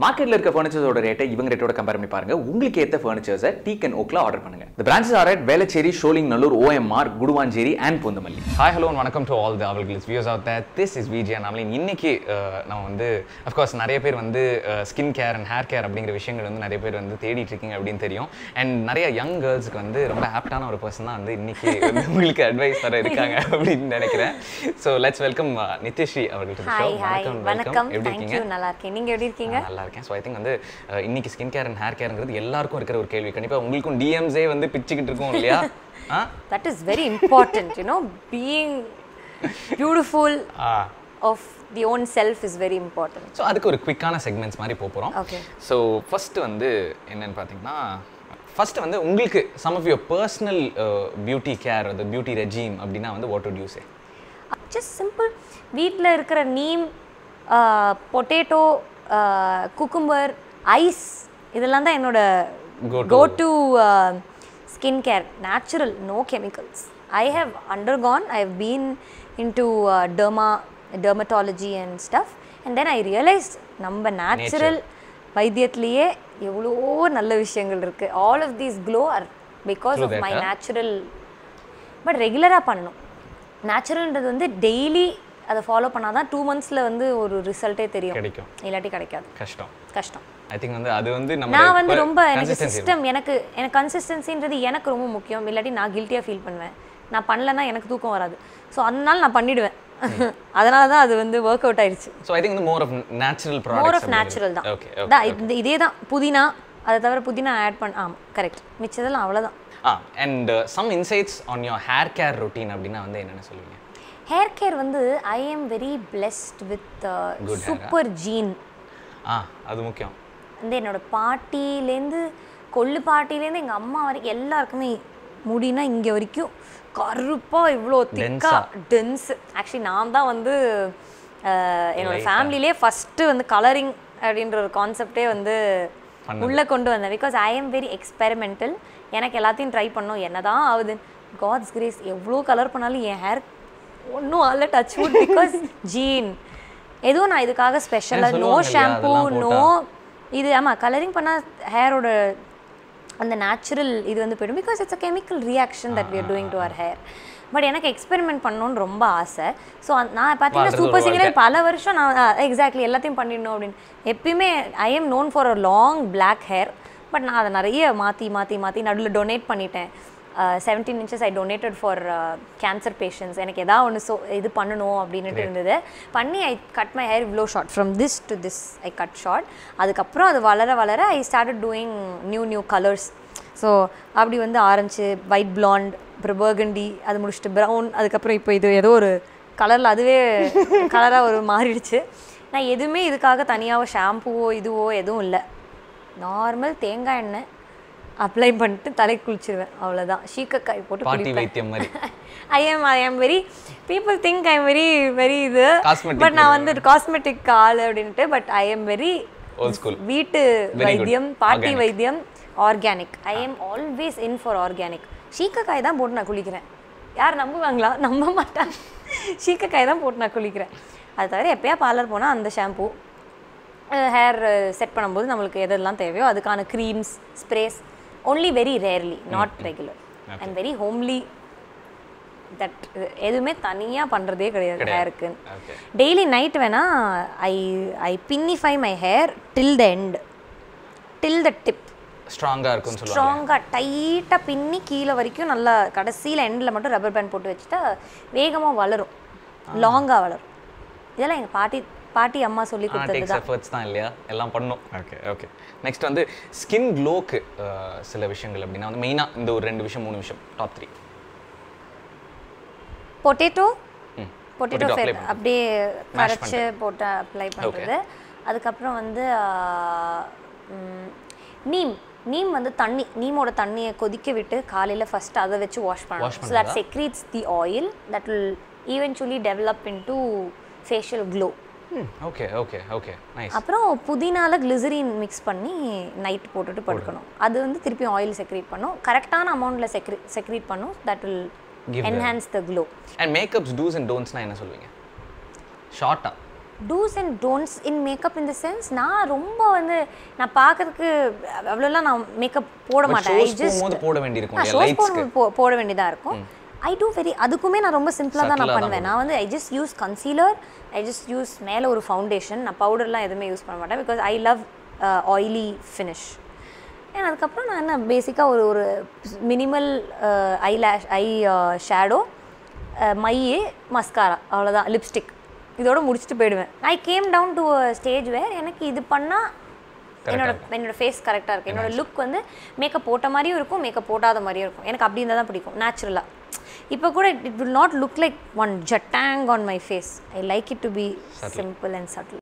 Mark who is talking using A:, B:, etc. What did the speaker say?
A: மார்க்கெட்ல இருக்க ஃபர்னிச்சர்ஸோட ரேட்டை இவங்க ரேட்டோட கம்பேர் பண்ணி பாருங்க உங்களுக்கு ஏத்த ஃபர்னிச்சர்ஸை டீக் அண்ட் ஓக்ல ஆர்டர் பண்ணுங்க the branches are at Velachery Sholinganallur OMR Guduvanchery and Poonamallee
B: hi hello வணக்கம் டு ஆல் த அவர்களுக்கு views out there this is Vijay நாமளின் இன்னைக்கு அஹ், நம்ம வந்து அஃப்கோர்ஸ் நிறைய பேர் வந்து skin care and hair care அப்படிங்கிற விஷயங்கள் வந்து நிறைய பேர் வந்து தேடிட்டு இருக்கீங்க அப்படின்னு தெரியும் அண்ட் நிறைய யங் கேர்ள்ஸ்க்கு வந்து ரொம்ப ஆப்டான ஒரு பர்சன் தான் வந்து இன்னைக்கு வந்து உங்களுக்கு அட்வைஸ் தர இருக்காங்க அப்படின்னு நினைக்கிறேன் ஸோ லெட்ஸ் வெல்கம் நித்யஸ்ரீ அவர்களுக்கு
C: ஹாய் ஹாய் வணக்கம்
B: எப்படி
C: தேங்க்யூ
B: இருக்கீங்க
C: நல்லா இருக்கேன் நீங்க எப்படி இருக்கீங்க
B: நான் நல்லா இருக்கேன் ஸோ ஐ திங்க் வந்து அஹ், இன்னைக்கு ஸ்கின் கேர் அண்ட் ஹேர் கேர்ங்கிறது எல்லாருக்கும் இருக்கிற ஒரு கேள்வி கண்டிப்பாக உங்களுக்கும் டிஎம்ஸே வந்து பிச்சுக்கிட்டு இருக்கோம் இல்லையா ஆ
C: that is very important you know being beautiful
B: ah
C: of the own self is very important
B: so அதுக்கு ஒரு குவிக்கான செக்மெண்ட்ஸ் மாதிரி போக போகிறோம்
C: Okay.
B: ஸோ ஃபஸ்ட்டு வந்து என்னன்னு பார்த்தீங்கன்னா ஃபஸ்ட்டு வந்து உங்களுக்கு some of your personal beauty care அது பியூட்டி ரெஜீம் அப்படின்னா வந்து what would you say
C: just simple வீட்டில் இருக்கிற நீம் பொட்டேட்டோ குக்கும்பர் ஐஸ் இதெல்லாம் தான் என்னோட
B: Go to-
C: go to skin care natural no chemicals I have undergone I have been in to derma dermatology and stuff and then I realise நம்ம natural வைத்தியத்திலேயே எவ்வளோ நல்ல விஷயங்கள் இருக்குது all of these glow are because
B: Through
C: of
B: that,
C: my
B: huh?
C: Natural but ரெகுலராக பண்ணணும் நேச்சுரல்ன்றது வந்து daily அதை ஃபாலோ பண்ணால் தான் டூ மந்த்ஸில் வந்து ஒரு ரிசல்ட்டே தெரியும்
B: கிடைக்கும்
C: இல்லாட்டி கிடைக்காது
B: கஷ்டம்
C: கஷ்டம்
B: ஐ திங்க் வந்து அது வந்து நம்ம
C: நான் வந்து ரொம்ப எனக்கு சிஸ்டம் எனக்கு எனக்கு கன்சிஸ்டன்சின்றது எனக்கு ரொம்ப முக்கியம் இல்லாட்டி நான் கில்ட்டியாக ஃபீல் பண்ணுவேன் நான் பண்ணலன்னா எனக்கு தூக்கம் வராது ஸோ அதனால நான் பண்ணிடுவேன் அதனால தான் அது வந்து ஒர்க் அவுட் ஆயிடுச்சு
B: ஸோ ஐ திங்க் வந்து more of natural
C: more
B: products
C: of natural தான்
B: ஓகே
C: தான் இந்த இதே தான் புதினா அதை தவிர புதினா ஆட் பண்ண ஆமாம் கரெக்ட் மிச்சதெல்லாம் அவ்வளோதான்
B: ஆ and some insights on your hair care routine அப்படின்னா வந்து என்னென்ன சொல்லுவீங்க
C: ஹேர் கேர் வந்து I am very blessed with super gene
B: ஆ அது முக்கியம்
C: வந்து என்னோட பாட்டிலேருந்து கொள்ளு பாட்டிலேருந்து எங்கள் அம்மா வரைக்கும் எல்லாருக்குமே முடினா இங்கே வரைக்கும் கருப்பாக இவ்வளோ திக்கா டென்ஸ் ஆக்சுவலி நான் தான் வந்து அஹ், என்னோட ஃபேமிலிலே ஃபஸ்ட்டு வந்து கலரிங் அப்படின்ற ஒரு கான்செப்டே வந்து உள்ளே கொண்டு வந்தேன் because I am very experimental எனக்கு எல்லாத்தையும் ட்ரை பண்ணோம் என்னதான் ஆகுது காட்ஸ் கிரேஸ் எவ்வளோ கலர் பண்ணாலும் என் ஹேர் ஒன்றும் ஆகல டச் வுட் பிகாஸ் ஜீன் எதுவும் நான் இதுக்காக ஸ்பெஷலாக நோ
B: சொல்லுவாங்க இல்லையா,
C: ஷாம்பூ
B: அதெல்லாம்
C: நோ இது ஆமாம் கலரிங் பண்ணால் ஹேரோட அந்த நேச்சுரல் இது வந்து போயிடும் because it's a chemical reaction that we are doing to our hair but எனக்கு எக்ஸ்பெரிமெண்ட் பண்ணணும்னு ரொம்ப ஆசை ஸோ நான் பார்த்தீங்கன்னா
B: வாழ்றது ஒரு
C: சூப்பர் சிங்கரில் பல வருஷம் நான் எக்ஸாக்ட்லி எல்லாத்தையும் பண்ணிடணும் அப்படின்னு எப்பயுமே I am known for a long black hair but நான் அதை நிறைய மாற்றி மாற்றி மாற்றி நடுவில் டொனேட் பண்ணிட்டேன் seventeen inches I donated for cancer patients எனக்கு எதாவது ஒன்று ஸோ இது பண்ணணும் அப்படின்ட்டு இருந்தது பண்ணி ஐ கட் மை ஹேர் இவ்வளோ short from this to this I cut short அதுக்கப்புறம் அது வளர வளர I started doing new new colours so அப்படி வந்து ஆரம்பிச்சு ஒயிட் பிளாண்ட் அப்புறம் பர்கண்டி அது முடிச்சுட்டு ப்ரௌன் அதுக்கப்புறம் இப்போ இது ஏதோ ஒரு கலரில் அதுவே கலராக ஒரு மாறிடுச்சு நான் எதுவுமே இதுக்காக தனியாக ஷாம்புவோ இதுவோ எதுவும் இல்லை நார்மல் தேங்காய் எண்ணெய் அப்ளை பண்ணிட்டு தலை குளிச்சிருவேன் அவ்வளோதான் சீக்கக்காய் போட்டு
B: பாட்டி
C: குளிப்பேன்
B: வைத்தியம் மாதிரி
C: I am I am very people think I am very very இது
B: Cosmetic
C: பட் நான் வந்து காஸ்மெட்டிக் ஆள் அப்படின்ட்டு but I am very
B: Old school.
C: வீட்டு
B: Very good.
C: வைத்தியம் பாட்டி
B: Organic.
C: வைத்தியம் organic I am always in for organic shikakai தான் போட்டு நான் குளிக்கிறேன் யார் நம்புவாங்களா நம்ப மாட்டாங்க சீக்கக்காய் தான் போட்டு நான் குளிக்கிறேன் அது தவிர எப்பயா பார்லர் போனால் அந்த ஷாம்பூ ஹேர் செட் பண்ணும்போது நம்மளுக்கு எதெல்லாம் தேவையோ அதுக்கான creams sprays only very rarely not regular and very homely that எதுவுமே தனியாக பண்ணுறதே கிடையாது ஹேருக்கு
B: Okay.
C: டெய்லி நைட் வேணா ஐ ஐ பின்னிஃபை my hair till the end till the tip
B: ஸ்ட்ராங்காக இருக்கும்னு சொல்லுவாங்க
C: ஸ்ட்ராங்காக டைட்டாக பின்னி கீழே வரைக்கும் நல்லா கடைசியில் எண்டில் மட்டும் ரப்பர் பேண்ட் போட்டு வச்சுட்டா வேகமாக வளரும் லாங்காக வளரும் இதெல்லாம் எங்கள் பாட்டி பாட்டி அம்மா சொல்லி கொடுத்தது
B: டேக்ஸ் எஃபர்ட்ஸ் தான் இல்லையா எல்லாம் பண்ணும் ஓகே ஓகே நெக்ஸ்ட் வந்து ஸ்கின் க்ளோக்கு சில விஷயங்கள் அப்படின்னா வந்து மெயினாக இந்த ஒரு ரெண்டு விஷயம் மூணு விஷயம் டாப் த்ரீ
C: பொட்டேட்டோ
B: ம்
C: பொட்டேட்டோ
B: Potato apply
C: ஃபேர்
B: பண்றது.
C: அப்படியே கரைச்சி போட்டு அப்ளை பண்ணுறது அதுக்கப்புறம் வந்து ஆஹ், ம், நீம் நீம் வந்து தண்ணி நீமோட தண்ணியை கொதிக்க விட்டு காலையில் ஃபர்ஸ்ட் அதை வச்சு வாஷ் பண்ணணும் so that secretes the oil that will eventually develop in to facial glow
B: okay okay okay nice
C: அப்புறம் புதினால கிளிசரின் மிக்ஸ் பண்ணி நைட் போட்டுட்டு படுக்கணும் அது வந்து திருப்பியும் ஆயில் செக்ரீட் பண்ணும் கரெக்டான அமௌண்ட்டில் செக்ரி செக்ரீட் பண்ணும் that will
B: Give the-
C: enhance the glow
B: and makeups do's and டோன்ட்ஸ்னா என்ன சொல்லுவீங்க ஷார்ட்டா
C: do's and don'ts in makeup in the sense நான் ரொம்ப வந்து நான் பார்க்கறதுக்கு அவ்வளோலாம் நான் மேக்கப் போட
B: But
C: மாட்டேன்
B: shows போகும்போது போட வேண்டியிருக்கும் இல்லையா,
C: ஷோஸ்
B: lightsக்கு.
C: போட போ- போட வேண்டியதாக இருக்கும் ஐ டூ வெரி அதுக்குமே நான் ரொம்ப சிம்பிளாக தான்
B: Subtle-ஆ
C: நான்
B: தான்
C: பண்ணுவேன் நான் வந்து I just use concealer I just use மேலே ஒரு ஃபவுண்டேஷன் நான் பவுடர்லாம் எதுவுமே யூஸ் பண்ண மாட்டேன் because I love oily finish ஏன்னா அதுக்கப்புறம் நான் என்ன பேசிக்காக ஒரு ஒரு minimal eye lash eye shadow my mascara அவ்வளோதான் லிப்ஸ்டிக் இதோட முடிச்சுட்டு போயிடுவேன் I came down to stage where எனக்கு இது பண்ணால் என்னோட என்னோட ஃபேஸ் கரெக்டாக இருக்குது என்னோட லுக் வந்து மேக்கப் போட்ட மாதிரியும் இருக்கும் மேக்கப் போட்டாத மாதிரியும் இருக்கும் எனக்கு அப்படி இருந்தால் தான் பிடிக்கும் நேச்சுரலாக இப்போ கூட it will not look like one ஜட்டாங் on my face I like it to be simple and subtle